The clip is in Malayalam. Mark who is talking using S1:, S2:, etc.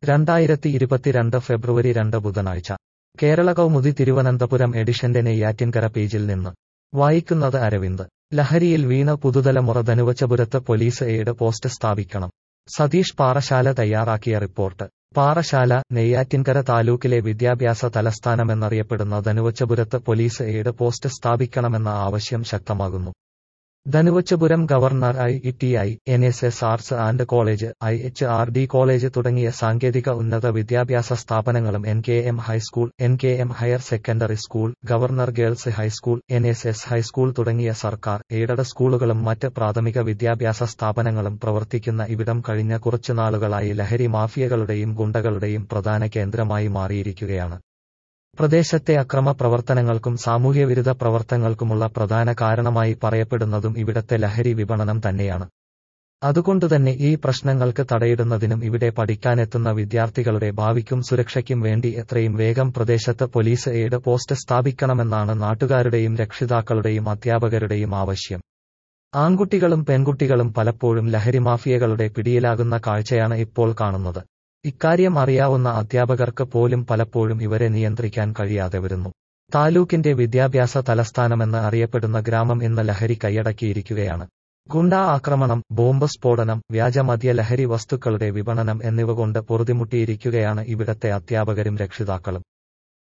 S1: രണ്ടായിരത്തി ഇരുപത്തിരണ്ട് ഫെബ്രുവരി രണ്ട് ബുധനാഴ്ച കേരള കൗമുദി തിരുവനന്തപുരം എഡിഷന്റെ നെയ്യാറ്റിൻകര പേജിൽ നിന്ന് വായിക്കുന്നത് അരവിന്ദ് ലഹരിയിൽ വീണ പുതുതലമുറ ധനുവച്ചപുരത്ത് പോലീസ് എയ്ഡ് പോസ്റ്റ് സ്ഥാപിക്കണം സതീഷ് പാറശാല തയ്യാറാക്കിയ റിപ്പോർട്ട് പാറശാല നെയ്യാറ്റിൻകര താലൂക്കിലെ വിദ്യാഭ്യാസ തലസ്ഥാനമെന്നറിയപ്പെടുന്ന ധനുവച്ചപുരത്ത് പോലീസ് എയ്ഡ് പോസ്റ്റ് സ്ഥാപിക്കണമെന്ന ആവശ്യം ശക്തമാകുന്നു Dhanuvachapuram government I E T I N S S arts and college I H R D college തുടങ്ങിയ സാങ്കേതിക ഉന്നത വിദ്യാഭ്യാസ സ്ഥാപനങ്ങളും N K M high school N K M higher secondary school government girls high school N S S high school തുടങ്ങിയ സർക്കാർ എയ്ഡഡ് സ്കൂളുകളും മറ്റ് പ്രാഥമിക വിദ്യാഭ്യാസ സ്ഥാപനങ്ങളും പ്രവർത്തിക്കുന്ന ഇവിടം കഴിഞ്ഞ കുറച്ചുനാളുകളായി ലഹരി മാഫിയകളുടെയും ഗുണ്ടകളുടെയും പ്രധാന കേന്ദ്രമായി മാറിയിരിക്കുകയാണ് പ്രദേശത്തെ അക്രമ പ്രവർത്തനങ്ങൾക്കും സാമൂഹ്യവിരുദ്ധ പ്രവർത്തനങ്ങൾക്കുമുള്ള പ്രധാന കാരണമായി പറയപ്പെടുന്നതും ഇവിടത്തെ ലഹരി വിപണനം തന്നെയാണ് അതുകൊണ്ടുതന്നെ ഈ പ്രശ്നങ്ങൾക്ക് തടയിടുന്നതിനും ഇവിടെ പഠിക്കാനെത്തുന്ന വിദ്യാർത്ഥികളുടെ ഭാവിക്കും സുരക്ഷയ്ക്കും വേണ്ടി എത്രയും വേഗം പ്രദേശത്ത് പോലീസ് എയ്ഡ് പോസ്റ്റ് സ്ഥാപിക്കണമെന്നാണ് നാട്ടുകാരുടെയും രക്ഷിതാക്കളുടെയും അധ്യാപകരുടെയും ആവശ്യം ആൺകുട്ടികളും പെൺകുട്ടികളും പലപ്പോഴും ലഹരി മാഫിയകളുടെ പിടിയിലാകുന്ന കാഴ്ചയാണ് ഇപ്പോൾ കാണുന്നത് ഇക്കാര്യം അറിയാവുന്ന അധ്യാപകർക്ക് പോലും പലപ്പോഴും ഇവരെ നിയന്ത്രിക്കാൻ കഴിയാതെ വരുന്നു താലൂക്കിന്റെ വിദ്യാഭ്യാസ തലസ്ഥാനമെന്ന് അറിയപ്പെടുന്ന ഗ്രാമം ഇന്ന് ലഹരി കൈയടക്കിയിരിക്കുകയാണ് ഗുണ്ടാ ആക്രമണം ബോംബ് സ്ഫോടനം വ്യാജമദ്യ ലഹരി വസ്തുക്കളുടെ വിപണനം എന്നിവ കൊണ്ട് പൊറുതിമുട്ടിയിരിക്കുകയാണ് ഇവിടത്തെ അധ്യാപകരും രക്ഷിതാക്കളും